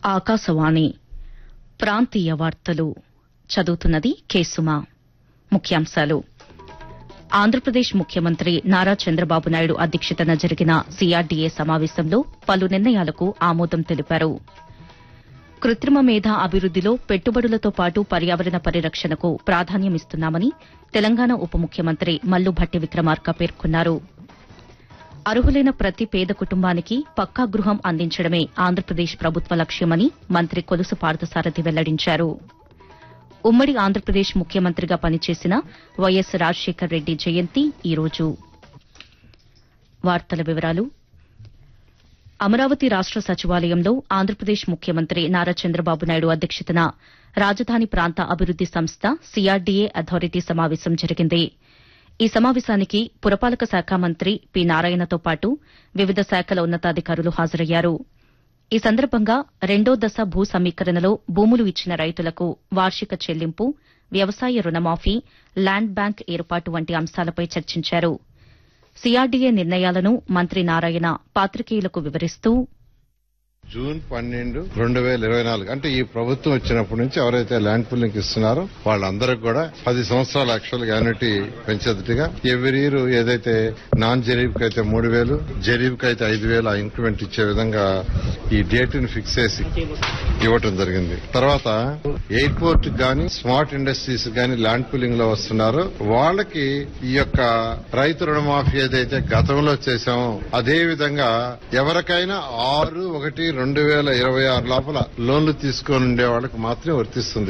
ఆకాశవాణి ప్రాంతీయ వార్తలు చదువుతున్నది కేసుమా ముఖ్యాంశాలు ఆంధ్రప్రదేశ్ ముఖ్యమంత్రి నారా చంద్రబాబు నాయుడు అధ్యక్షతన జరిగిన సీఆర్డీఏ సమావేశంలో పలు నిర్ణయాలకు ఆమోదం తెలిపారు కృత్రిమ మేధ అభివృద్దిలో పెట్టుబడులతో పాటు పర్యావరణ పరిరక్షణకు ప్రాధాన్యమిస్తున్నామని తెలంగాణ ఉప ముఖ్యమంత్రి మల్లు భట్టి విక్రమార్క పేర్కొన్నారు అర్హులైన ప్రతి పేద కుటుంబానికి పక్కా గృహం అందించడమే ఆంధ్రప్రదేశ్ ప్రభుత్వ లక్ష్యమని మంత్రి కొలుసు పార్థసారథి వెల్లడించారు ఉమ్మడి ఆంధ్రప్రదేశ్ ముఖ్యమంత్రిగా పనిచేసిన వైఎస్ రాజశేఖర్ రెడ్డి జయంతి ఈరోజు వార్తల వివరాలు అమరావతి రాష్ట సచివాలయంలో ఆంధ్రప్రదేశ్ ముఖ్యమంత్రి నారా చంద్రబాబు నాయుడు అధ్యక్షతన రాజధాని ప్రాంత అభివృద్ది సంస్థ సీఆర్డీఏ అథారిటీ సమావేశం జరిగింది ఈ సమావేశానికి పురపాలక శాఖ మంత్రి పి నారాయణతో పాటు వివిధ శాఖల ఉన్నతాధికారులు హాజరయ్యారు ఈ సందర్భంగా రెండో దశ భూ సమీకరణలో భూములు ఇచ్చిన రైతులకు వార్షిక చెల్లింపు వ్యవసాయ రుణమాఫీ ల్యాండ్ బ్యాంక్ ఏర్పాటు వంటి అంశాలపై చర్చించారు సీఆర్డీఏ నిర్ణయాలను మంత్రి నారాయణ పాత్రికేయులకు వివరిస్తూ జూన్ పన్నెండు రెండు వేల ఇరవై నాలుగు అంటే ఈ ప్రభుత్వం వచ్చినప్పటి నుంచి ఎవరైతే ల్యాండ్ పూలింగ్ ఇస్తున్నారో వాళ్ళందరికి కూడా పది సంవత్సరాల యాక్చువల్ యాన్యుటీ పెంచేదిగా ఎవరి ఇయర్ ఏదైతే నాన్ జరీబ్ అయితే మూడు వేలు జరీబ్ అయితే ఐదు వేలు ఆ ఇంక్రిమెంట్ ఇచ్చే విధంగా ఈ డేట్ ని ఫిక్స్ చేసి ఇవ్వటం జరిగింది తర్వాత ఎయిర్పోర్ట్ గాని స్మార్ట్ ఇండస్ట్రీస్ గాని ల్యాండ్ పూలింగ్ లో వస్తున్నారో వాళ్ళకి ఈ యొక్క రైతు రుణమాఫీ ఏదైతే గతంలో చేశామో అదే విధంగా ఎవరికైనా ఆరు ఒకటి రెండు వేల ఇరవై ఆరు లోపల లోన్లు తీసుకొని ఉండే వాళ్ళకి మాత్రమే వర్తిస్తుంది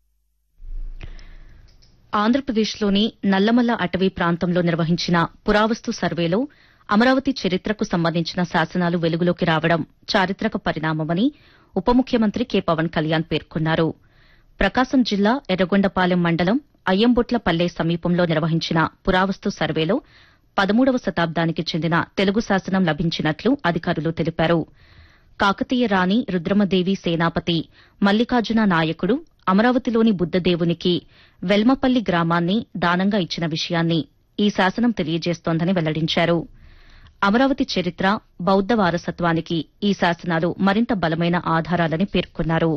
ఆంధ్రప్రదేశ్లోని నల్లమల్ల అటవీ ప్రాంతంలో నిర్వహించిన పురావస్తు సర్వేలో అమరావతి చరిత్రకు సంబంధించిన శాసనాలు వెలుగులోకి రావడం చారిత్రక పరిణామమని ఉప ముఖ్యమంత్రి కె పవన్ కళ్యాణ్ పేర్కొన్నారు ప్రకాశం జిల్లా ఎర్రగొండపాలెం మండలం అయ్యంబొట్లపల్లె సమీపంలో నిర్వహించిన పురావస్తు సర్వేలో పదమూడవ శతాబ్దానికి చెందిన తెలుగు శాసనం లభించినట్లు అధికారులు తెలిపారు కాకతీయ రాణి రుద్రమదేవి సేనాపతి మల్లికార్జున నాయకుడు అమరావతిలోని బుద్దదేవునికి వెల్మపల్లి గ్రామాన్ని దానంగా ఇచ్చిన విషయాన్ని ఈ శాసనం తెలియజేస్తోందని వెల్లడించారు అమరావతి చరిత్ర బౌద్ద వారసత్వానికి ఈ శాసనాలు మరింత బలమైన ఆధారాలని పేర్కొన్నారు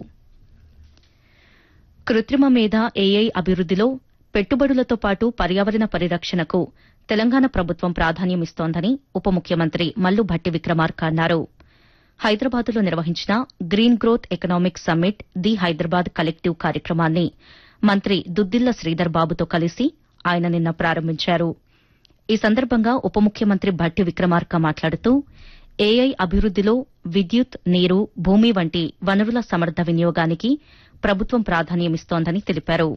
కృత్రిమ మేధ ఏఐ అభివృద్దిలో పెట్టుబడులతో పాటు పర్యావరణ పరిరక్షణకు తెలంగాణ ప్రభుత్వం ప్రాధాన్యమిస్తోందని ఉప ముఖ్యమంత్రి మల్లు భట్టి విక్రమార్క అన్నారు హైదరాబాద్లో నిర్వహించిన green growth economic summit the Hyderabad collective కార్యక్రమాన్ని మంత్రి దుద్దిల్ల శ్రీధర్ బాబుతో కలిసి ఆయన నిన్న ప్రారంభించారు ఈ సందర్భంగా ఉప ముఖ్యమంత్రి భట్టి విక్రమార్క మాట్లాడుతూ ఏఐ అభివృద్దిలో విద్యుత్ నీరు భూమి వంటి వనరుల సమర్థ వినియోగానికి ప్రభుత్వం ప్రాధాన్యమిస్తోందని తెలిపారు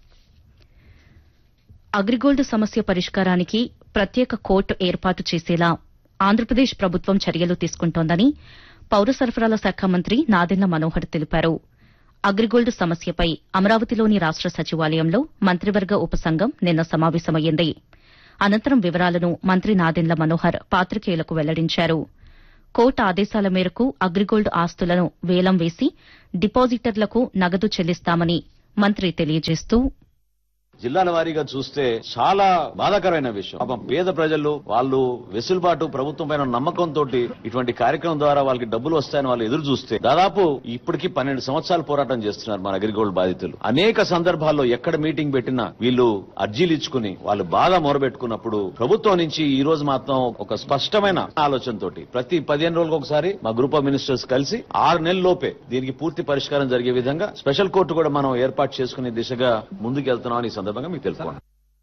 అగ్రిగోల్డ్ సమస్య పరిష్కారానికి ప్రత్యేక కోర్టు ఏర్పాటు చేసేలా ఆంధ్రప్రదేశ్ ప్రభుత్వం చర్యలు తీసుకుంటోందని పౌర సరఫరాల శాఖ మంత్రి నాదెండ్ల మనోహర్ తెలిపారు అగ్రిగోల్డ్ సమస్యపై అమరావతిలోని రాష్ట సచివాలయంలో మంత్రివర్గ ఉపసంఘం నిన్న సమావేశమయ్యింది అనంతరం వివరాలను మంత్రి నాదెండ్ల మనోహర్ పాత్రికేయులకు వెల్లడించారు కోర్టు ఆదేశాల మేరకు అగ్రిగోల్డ్ ఆస్తులను వేలం వేసి డిపాజిటర్లకు నగదు చెల్లిస్తామని మంత్రి తెలియజేస్తూ జిల్లాల వారీగా చూస్తే చాలా బాధాకరమైన విషయం పాపం పేద ప్రజలు వాళ్ళు వెసులుబాటు ప్రభుత్వం పైన నమ్మకంతో ఇటువంటి కార్యక్రమం ద్వారా వాళ్ళకి డబ్బులు వస్తాయని వాళ్ళు ఎదురు చూస్తే దాదాపు ఇప్పటికి పన్నెండు సంవత్సరాలు పోరాటం చేస్తున్నారు మన అగ్రిగోల్డ్ బాధితులు అనేక సందర్భాల్లో ఎక్కడ మీటింగ్ పెట్టినా వీళ్ళు అర్జీలు ఇచ్చుకుని వాళ్ళు బాగా మొరబెట్టుకున్నప్పుడు ప్రభుత్వం నుంచి ఈ రోజు మాత్రం ఒక స్పష్టమైన ఆలోచనతోటి ప్రతి పదిహేను రోజులకు ఒకసారి మా గ్రూప్ ఆఫ్ మినిస్టర్స్ కలిసి ఆరు నెలల లోపే దీనికి పూర్తి పరిష్కారం జరిగే విధంగా స్పెషల్ కోర్టు కూడా మనం ఏర్పాటు చేసుకునే దిశగా ముందుకెళ్తున్నామని ఈ సందర్భంగా మీకు తెలుసుకోండి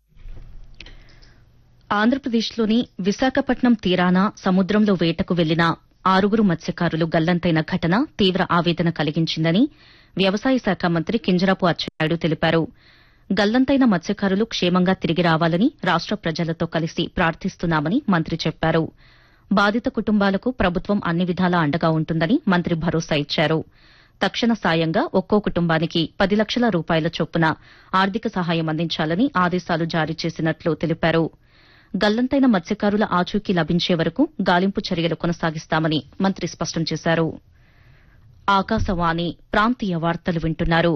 ఆంధ్రప్రదేశ్లోని విశాఖపట్నం తీరాన సముద్రంలో వేటకు వెళ్లిన ఆరుగురు మత్స్యకారులు గల్లంతైన ఘటన తీవ్ర ఆవేదన కలిగించిందని వ్యవసాయ శాఖ మంత్రి కింజరాపు అచ్చెన్నాయుడు తెలిపారు గల్లంతైన మత్స్యకారులు క్షేమంగా తిరిగి రావాలని రాష్ట ప్రజలతో కలిసి ప్రార్థిస్తున్నామని మంత్రి చెప్పారు బాధిత కుటుంబాలకు ప్రభుత్వం అన్ని విధాలా అండగా ఉంటుందని మంత్రి భరోసా ఇచ్చారు తక్షణ సాయంగా ఒక్కో కుటుంబానికి పది లక్షల రూపాయల చొప్పున ఆర్థిక సహాయం అందించాలని ఆదేశాలు జారీ చేసినట్లు తెలిపారు గల్లంతైన మత్స్యకారుల ఆచూకీ లభించే వరకు గాలింపు చర్యలు కొనసాగిస్తామని మంత్రి స్పష్టం చేశారు ఆకాశవాణి ప్రాంతీయ వార్తలు వింటున్నారు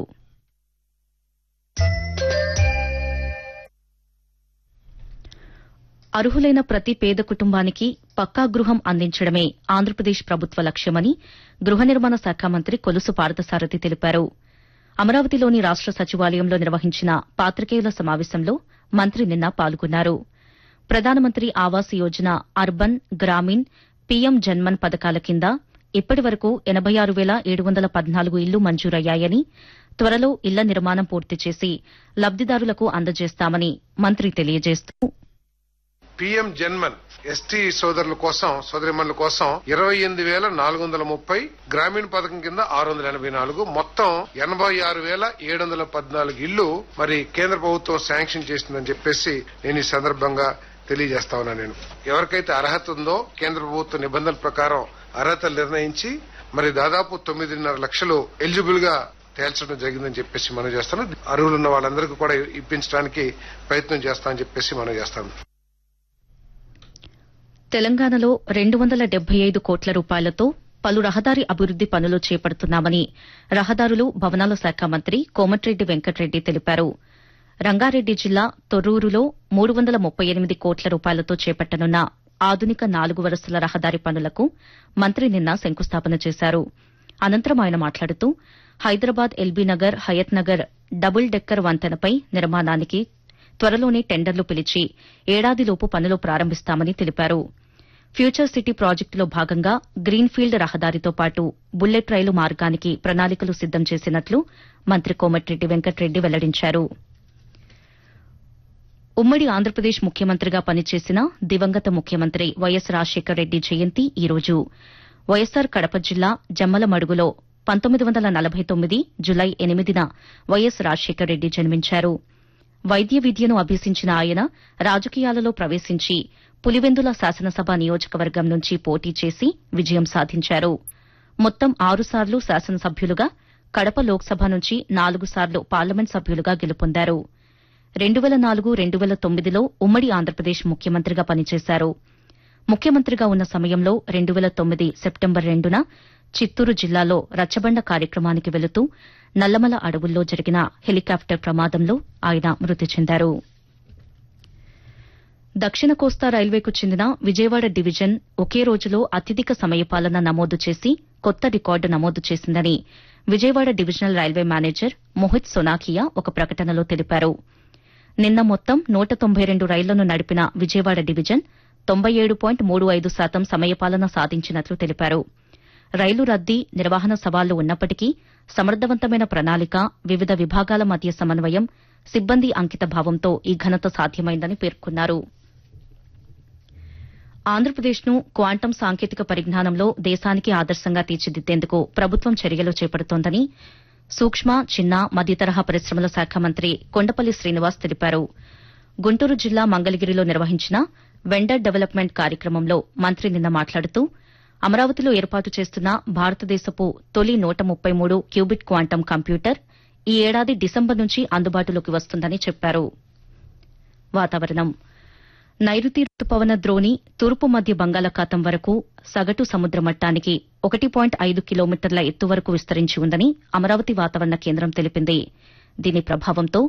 అర్హులైన ప్రతి పేద కుటుంబానికి పక్కా గృహం అందించడమే ఆంధ్రప్రదేశ్ ప్రభుత్వ లక్ష్యమని గృహ నిర్మాణ శాఖ మంత్రి కొలుసు పార్థసారథి తెలిపారు అమరావతిలోని రాష్ట సచివాలయంలో నిర్వహించిన పాత్రికేయుల సమావేశంలో మంత్రి నిన్న పాల్గొన్నారు ప్రధానమంత్రి ఆవాస్ యోజన అర్బన్ గ్రామీణ్ పీఎం జన్మన్ పథకాల కింద ఇప్పటి వరకు ఎనబై ఆరు వేల ఏడు వందల పద్నాలుగు ఇళ్లు మంజూరయ్యాయని త్వరలో ఇళ్ల నిర్మాణం పూర్తి చేసి లబ్దిదారులకు అందజేస్తామని మంత్రి తెలియజేస్తూ పిఎం జన్మన్ ఎస్టీ సోదరుల కోసం సోదరిమణుల కోసం ఇరవై ఎనిమిది వేల నాలుగు వందల ముప్పై గ్రామీణ పథకం కింద ఆరు వందల ఎనభై నాలుగు మొత్తం ఎనభై ఆరు వేల ఏడు వందల పద్నాలుగు ఇళ్లు మరి కేంద్ర ప్రభుత్వం శాంక్షన్ చేసిందని చెప్పేసి నేను ఈ సందర్భంగా తెలియజేస్తా ఉన్నా నేను ఎవరికైతే అర్హత ఉందో కేంద్ర ప్రభుత్వ నిబంధనల ప్రకారం అర్హతలు నిర్ణయించి మరి దాదాపు తొమ్మిదిన్నర లక్షలు ఎలిజిబుల్ గా తేల్చడం జరిగిందని చెప్పేసి మనం చేస్తాను అర్హులున్న వాళ్ళందరికీ కూడా ఇప్పించడానికి ప్రయత్నం చేస్తామని చెప్పేసి మనం చేస్తాను తెలంగాణలో రెండు వందల డెబ్బై ఐదు కోట్ల రూపాయలతో పలు రహదారి అభివృద్ది పనులు చేపడుతున్నామని రహదారులు భవనాల శాఖ మంత్రి కోమటిరెడ్డి వెంకటరెడ్డి తెలిపారు రంగారెడ్డి జిల్లా తొర్రూరులో మూడు వందల ముప్పై ఎనిమిది కోట్ల రూపాయలతో చేపట్టనున్న ఆధునిక నాలుగు వరుసల రహదారి పనులకు మంత్రి నిన్న శంకుస్థాపన చేశారు అనంతరం ఆయన మాట్లాడుతూ హైదరాబాద్ ఎల్బీనగర్ హయత్ నగర్ డబుల్ డెక్కర్ వంతెనపై నిర్మాణానికి త్వరలోనే టెండర్లు పిలిచి ఏడాదిలోపు పనులు ప్రారంభిస్తామని తెలిపారు ఫ్యూచర్ సిటీ ప్రాజెక్టులో భాగంగా గ్రీన్ఫీల్డ్ రహదారితో పాటు బుల్లెట్ రైలు మార్గానికి ప్రణాళికలు సిద్దం చేసినట్లు మంత్రి కోమటిరెడ్డి వెంకటరెడ్డి వెల్లడించారు ఉమ్మడి ఆంధ్రప్రదేశ్ ముఖ్యమంత్రిగా పనిచేసిన దివంగత ముఖ్యమంత్రి వైఎస్ రాజశేఖర రెడ్డి జయంతి ఈ రోజు వైఎస్సార్ కడప జిల్లా జమ్మలమడుగులో పంతొమ్మిది వందల నలభై తొమ్మిది జులై ఎనిమిదిన వైఎస్ రాజశేఖర రెడ్డి జన్మించారు వైద్య విద్యను అభ్యసించిన ఆయన రాజకీయాలలో ప్రవేశించి పులివెందుల శాసనసభ నియోజకవర్గం నుంచి పోటీ చేసి విజయం సాధించారు మొత్తం ఆరుసార్లు శాసనసభ్యులుగా కడప లోక్సభ నుంచి నాలుగు సార్లు పార్లమెంట్ సభ్యులుగా గెలుపొందారు రెండు వేల నాలుగు రెండు వేల తొమ్మిదిలో ఉమ్మడి ఆంధ్రప్రదేశ్ ముఖ్యమంత్రిగా పనిచేశారు ముఖ్యమంత్రిగా ఉన్న సమయంలో రెండు వేల తొమ్మిది సెప్టెంబర్ రెండున చిత్తూరు జిల్లాలో రచ్చబండ కార్యక్రమానికి వెళుతూ నల్లమల అడవుల్లో జరిగిన హెలికాప్టర్ ప్రమాదంలో ఆయన మృతి చెందారు దక్షిణ కోస్తా రైల్వేకు చెందిన విజయవాడ డివిజన్ ఒకే రోజులో అత్యధిక సమయపాలన నమోదు చేసి కొత్త రికార్డు నమోదు చేసిందని Vijayawada divisional railway manager Mohit Sonakia ఒక ప్రకటనలో తెలిపారు నిన్న మొత్తం నూట తొంభై రెండు రైళ్లను నడిపిన విజయవాడ డివిజన్ తొంభై ఏడు పాయింట్ మూడు ఐదు శాతం సమయపాలన సాధించినట్లు తెలిపారు రైలు రద్దీ నిర్వహణ సవాళ్లు ఉన్నప్పటికీ సమర్థవంతమైన ప్రణాళిక వివిధ విభాగాల మధ్య సమన్వయం సిబ్బంది అంకితభావంతో ఈ ఘనత సాధ్యమైందని పేర్కొన్నారు ఆంధ్రప్రదేశ్ను క్వాంటం సాంకేతిక పరిజ్ఞానంలో దేశానికి ఆదర్శంగా తీర్చిదిద్దేందుకు ప్రభుత్వం చర్యలు చేపడుతోందని సూక్ష్మ చిన్న మధ్యతరహా పరిశ్రమల శాఖ మంత్రి కొండపల్లి శ్రీనివాస్ తెలిపారు గుంటూరు జిల్లా మంగళగిరిలో నిర్వహించిన వెండర్ డెవలప్మెంట్ కార్యక్రమంలో మంత్రి నిన్న మాట్లాడుతూ అమరావతిలో ఏర్పాటు చేస్తున్న భారతదేశపు తొలి నూట ముప్పై మూడు క్యూబిట్ క్వాంటం కంప్యూటర్ ఈ ఏడాది డిసెంబర్ నుంచి అందుబాటులోకి వస్తుందని చెప్పారు వాతావరణం నైరుతి రుతుపవన ద్రోణి తూర్పు మధ్య బంగాళాఖాతం వరకు సగటు సముద్ర మట్టానికి ఒకటి పాయింట్ ఐదు కిలోమీటర్ల ఎత్తు వరకు విస్తరించి ఉందని అమరావతి వాతావరణ కేంద్రం తెలిపింది దీని ప్రభావంతో